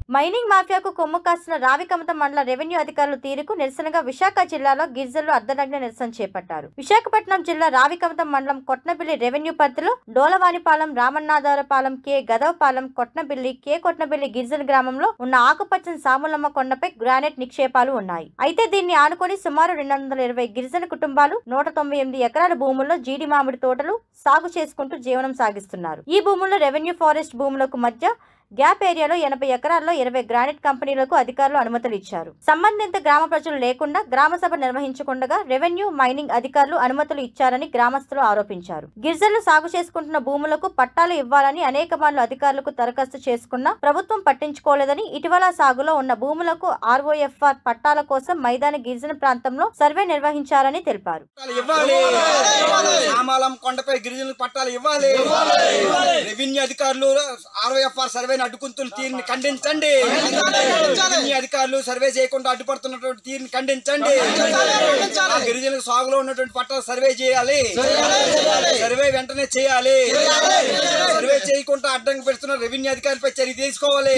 mining మాఫియాకు కొమ్ము కాసిన రావికమత మండల revenue అధికారులు తీరుకు నిరసనగా విశాఖ జిల్లాలో గిరిజనులు అర్ధనగ్న నిరసన చేపట్టారు విశాఖపట్నం జిల్లా రావికమతం మండలం కొట్నబిల్లి రెవెన్యూ పరిధిలో డోలవానిపాలెం రామన్నాధారపాలెం కె గదవపాలెం కొట్నబిల్లి కె కొట్నబిల్లి గిరిజన గ్రామంలో ఉన్న ఆకుపచ్చని సాములమ్మ కొండపై గ్రానైట్ నిక్షేపాలు ఉన్నాయి అయితే దీన్ని ఆనుకొని సుమారు రెండు వందల ఇరవై గిరిజన కుటుంబాలు నూట తొంభై ఎనిమిది ఎకరాల భూముల్లో జీడి మామిడి తోటలు సాగు చేసుకుంటూ జీవనం సాగిస్తున్నారు ఈ భూముల్లో రెవెన్యూ ఫారెస్ట్ భూములకు మధ్య గ్యాప్ ఏరియాలో ఎనభై ఎకరాల్లో ఇరవై గ్రానైట్ కంపెనీలకు అధికారులు అనుమతులు ఇచ్చారు సంబంధిత గ్రామ ప్రజలు లేకుండా గ్రామ సభ నిర్వహించకుండా రెవెన్యూ మైనింగ్ అధికారులు అనుమతులు ఇచ్చారని గ్రామస్తులు ఆరోపించారు గిరిజనులు సాగు చేసుకుంటున్న భూములకు పట్టాలు ఇవ్వాలని అనేక మార్లు అధికారులకు దరఖాస్తు చేసుకున్నా ప్రభుత్వం పట్టించుకోలేదని ఇటీవల సాగులో ఉన్న భూములకు ఆర్ఓఎఫ్ఆర్ పట్టాల కోసం మైదాన గిరిజన ప్రాంతంలో సర్వే నిర్వహించారని తెలిపారు పట్టాలు ఇవ్వాలి రామాలం కొండపై గిరిజనులకు పట్టాలు ఇవ్వాలి రెవెన్యూ అధికారులు ఆర్ఓఎఫ్ఆర్ సర్వేని అడ్డుకుంటున్న తీరుని ఖండించండి రెవెన్యూ అధికారులు సర్వే చేయకుండా అడ్డుపడుతున్నటువంటి తీరుని ఖండించండి ఆ గిరిజనులకు సాగులో ఉన్నటువంటి పట్టాలు సర్వే చేయాలి సర్వే వెంటనే చేయాలి సర్వే చేయకుండా అడ్డంకి పెడుతున్న రెవెన్యూ అధికారిపై చర్య తీసుకోవాలి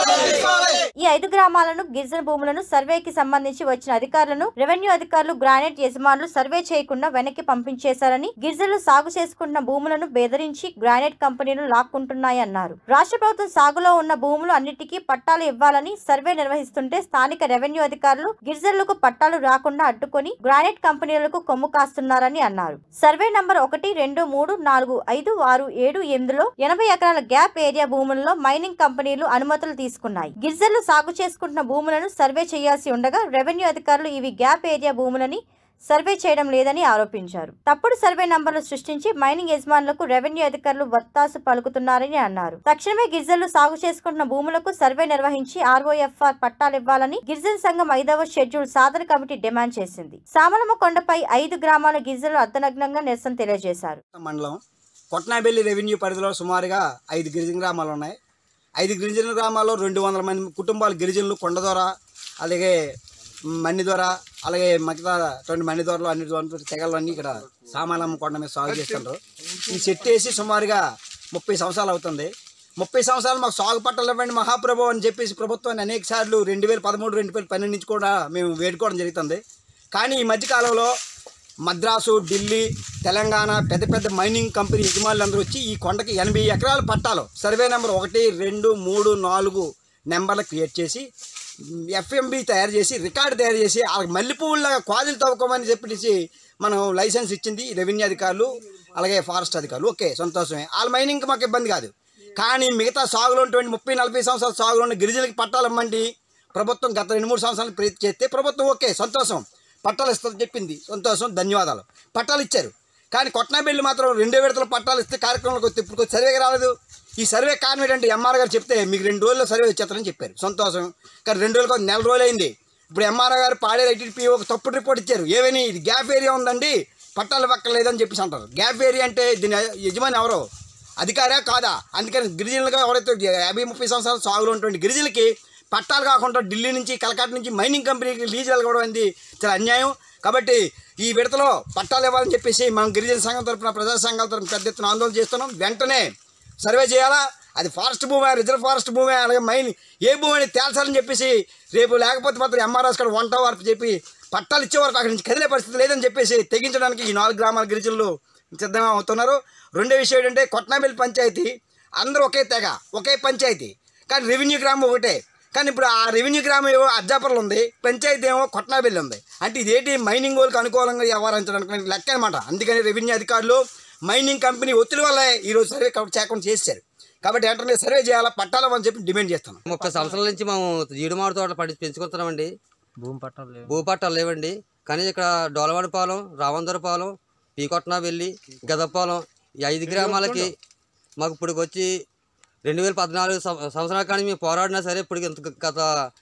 ఈ ఐదు గ్రామాలను గిరిజన భూములను సర్వేకి సంబంధించి వచ్చిన అధికారులను రెవెన్యూ అధికారులు గ్రానైట్ యజమానులు సర్వే చేయకుండా వెనక్కి పంపించేశారని గిరిజనులు సాగు చేసుకుంటున్న భూములను బెదిరించి గ్రానైట్ కంపెనీలు లాక్కుంటున్నాయన్నారు రాష్ట్ర ప్రభుత్వం సాగులో ఉన్న భూములు అన్నిటికీ పట్టాలు ఇవ్వాలని సర్వే నిర్వహిస్తుంటే స్థానిక రెవెన్యూ అధికారులు గిరిజనులకు పట్టాలు రాకుండా అడ్డుకొని గ్రానైట్ కంపెనీలకు కొమ్ము కాస్తున్నారని అన్నారు సర్వే నంబర్ ఒకటి రెండు మూడు నాలుగు ఐదు ఆరు ఏడు ఎనిమిదిలో ఎనభై ఎకరాల గ్యాప్ ఏరియా భూములలో మైనింగ్ కంపెనీలు అనుమతులు తీసుకున్నాయి గిరిజనులు సాగు చేసుకుంటున్న భూములను సర్వే చేయాల్సి ఉండగా రెవెన్యూ అధికారులు ఇవి గ్యాప్ ఏరియా భూములని సర్వే చేయడం లేదని ఆరోపించారు తప్పుడు సర్వే నంబర్లు సృష్టించి మైనింగ్ యజమానులకు రెవెన్యూ అధికారులు వత్తాసు పలుకుతున్నారని అన్నారు తక్షణమే గిరిజనులు సాగు చేసుకుంటున్న భూములకు సర్వే నిర్వహించి ఆర్ఓఎఫ్ఆర్ పట్టాలివ్వాలని గిరిజన సంఘం ఐదవ షెడ్యూల్ సాధన కమిటీ డిమాండ్ చేసింది సామలమ్మ కొండపై ఐదు గ్రామాల గిరిజనులు అర్ధనగ్నంగా నిరసన తెలియజేశారు మండలం కొట్నాబెల్లి రెవెన్యూ పరిధిలో సుమారుగా ఐదు గిరిజన గ్రామాలు ఉన్నాయి ఐదు గిరిజన గ్రామాల్లో రెండు వందల మంది కుటుంబాలు గిరిజనులు కొండదొర అలాగే మన్నిదొర అలాగే మిగతా రెండు మన్నిదొరలు అన్ని దొర తెగలు అన్నీ ఇక్కడ సామాలమ్మ కొండ మీద సాగు చేస్తుంటారు ఈ చెట్టు వేసి సుమారుగా ముప్పై సంవత్సరాలు అవుతుంది ముప్పై సంవత్సరాలు మాకు సాగు పట్టాలు ఇవ్వండి మహాప్రభు అని చెప్పేసి ప్రభుత్వాన్ని అనేక సార్లు రెండు వేల పదమూడు రెండు వేల పన్నెండు నుంచి కూడా మేము వేడుకోవడం జరుగుతుంది కానీ ఈ మధ్యకాలంలో మద్రాసు ఢిల్లీ తెలంగాణ పెద్ద పెద్ద మైనింగ్ కంపెనీ యజమానులు అందరూ వచ్చి ఈ కొండకి ఎనభై ఎకరాలు పట్టాలు సర్వే నెంబర్ ఒకటి రెండు మూడు నాలుగు నెంబర్లు క్రియేట్ చేసి ఎఫ్ఎంబి తయారు చేసి రికార్డు తయారు చేసి వాళ్ళకి మల్లెపువ్వులాగా క్వాలిటీ తవ్వుకోమని చెప్పేసి మనం లైసెన్స్ ఇచ్చింది రెవెన్యూ అధికారులు అలాగే ఫారెస్ట్ అధికారులు ఓకే సంతోషమే వాళ్ళ మైనింగ్కి మాకు ఇబ్బంది కాదు కానీ మిగతా సాగులో ఉన్నటువంటి ముప్పై నలభై సంవత్సరాల సాగులో ఉన్న గిరిజనులకి పట్టాలు ఇమ్మండి ప్రభుత్వం గత రెండు మూడు సంవత్సరాలు ప్రయత్నం చేస్తే ప్రభుత్వం ఓకే సంతోషం పట్టాలు ఇస్తుందని చెప్పింది సంతోషం ధన్యవాదాలు పట్టాలు ఇచ్చారు కానీ కొట్నాబెల్లి మాత్రం రెండో విడతలు పట్టాలు ఇస్తే కార్యక్రమంలోకి వస్తే ఇప్పుడు సర్వేకి రాలేదు ఈ సర్వే కారణం ఏంటంటే ఎంఆర్ గారు చెప్తే మీకు రెండు రోజుల్లో సర్వే వచ్చేస్తారని చెప్పారు సంతోషం కానీ రెండు రోజులకు ఒక నెల రోజులు అయింది ఇప్పుడు ఎంఆర్ గారు పాడే ఐటీపీ ఒక తప్పుడు రిపోర్ట్ ఇచ్చారు ఏమని ఇది గ్యాప్ ఏరియా ఉందండి పట్టాలు పక్కలేదని చెప్పేసి అంటారు గ్యాప్ ఏరియా అంటే దీని యజమాని ఎవరో అధికారా కాదా అందుకని గిరిజనులుగా ఎవరైతే యాభై ముప్పై సంవత్సరాల సాగులో ఉన్నటువంటి గిరిజనులకి పట్టాలు కాకుండా ఢిల్లీ నుంచి కలకత్తా నుంచి మైనింగ్ కంపెనీకి లీజులు వెళ్ళడం అనేది చాలా అన్యాయం కాబట్టి ఈ విడతలో పట్టాలు ఇవ్వాలని చెప్పేసి మనం గిరిజన సంఘం తరపున ప్రజా సంఘాల తరపున పెద్ద ఎత్తున ఆందోళన చేస్తున్నాం వెంటనే సర్వే చేయాలా అది ఫారెస్ట్ భూమి రిజర్వ్ ఫారెస్ట్ భూమి అలాగే మైన్ ఏ భూమి అని తేల్చాలని చెప్పేసి రేపు లేకపోతే మాత్రం ఎంఆర్ఎస్ కూడా వంట వరకు చెప్పి పట్టాలు ఇచ్చే వరకు అక్కడి నుంచి కదిలే పరిస్థితి లేదని చెప్పేసి తెగించడానికి ఈ నాలుగు గ్రామాల గిరిజనులు సిద్ధంగా అవుతున్నారు రెండో విషయం ఏంటంటే కొట్నాబెల్లి పంచాయతీ అందరూ ఒకే తెగ ఒకే పంచాయతీ కానీ రెవెన్యూ గ్రామం ఒకటే కానీ ఇప్పుడు ఆ రెవెన్యూ గ్రామం ఏమో అజ్జాపురం ఉంది పంచాయతీ ఏమో కొట్నాబెల్లి ఉంది అంటే ఇదేంటి మైనింగ్ వాళ్ళకి అనుకూలంగా వ్యవహరించడానికి లెక్క అనమాట అందుకని రెవెన్యూ అధికారులు మైనింగ్ కంపెనీ ఒత్తిడి వల్లే ఈరోజు సర్వే కవర్ చేయకుండా చేశారు కాబట్టి వెంటనే సర్వే చేయాలా పట్టాలని చెప్పి డిమాండ్ చేస్తున్నాం ముప్పై సంవత్సరాల నుంచి మేము జీడిమాడి తోటలు పండి పెంచుకుంటున్నామండి భూమి పట్టాలు లేవు భూ పట్టాలు లేవండి కానీ ఇక్కడ డోలవాడిపాలెం రావందరపాలెం పీకొట్న వెళ్ళి గదపాలెం ఈ ఐదు గ్రామాలకి మాకు ఇప్పుడు వచ్చి రెండు వేల పద్నాలుగు సం- సంవత్సరాల కానీ మేము పోరాడినా సరే ఇప్పుడు ఇంత గత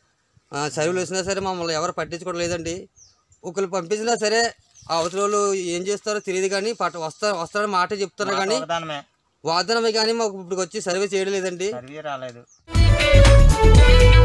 ఆ, చదువులు వేసినా సరే మమ్మల్ని ఎవరు పట్టించుకోవడం లేదండి ఒకరు పంపించినా సరే ఆ అవతల వాళ్ళు ఏం చేస్తారో తెలియదు కానీ పట్ట వస్తా వస్తారని మాట చెప్తున్నారు కానీ ఒకదానమే వాదనమే కానీ మాకు ఇప్పుడు వచ్చి సర్వే చేయడం లేదండి సర్వే రాలేదు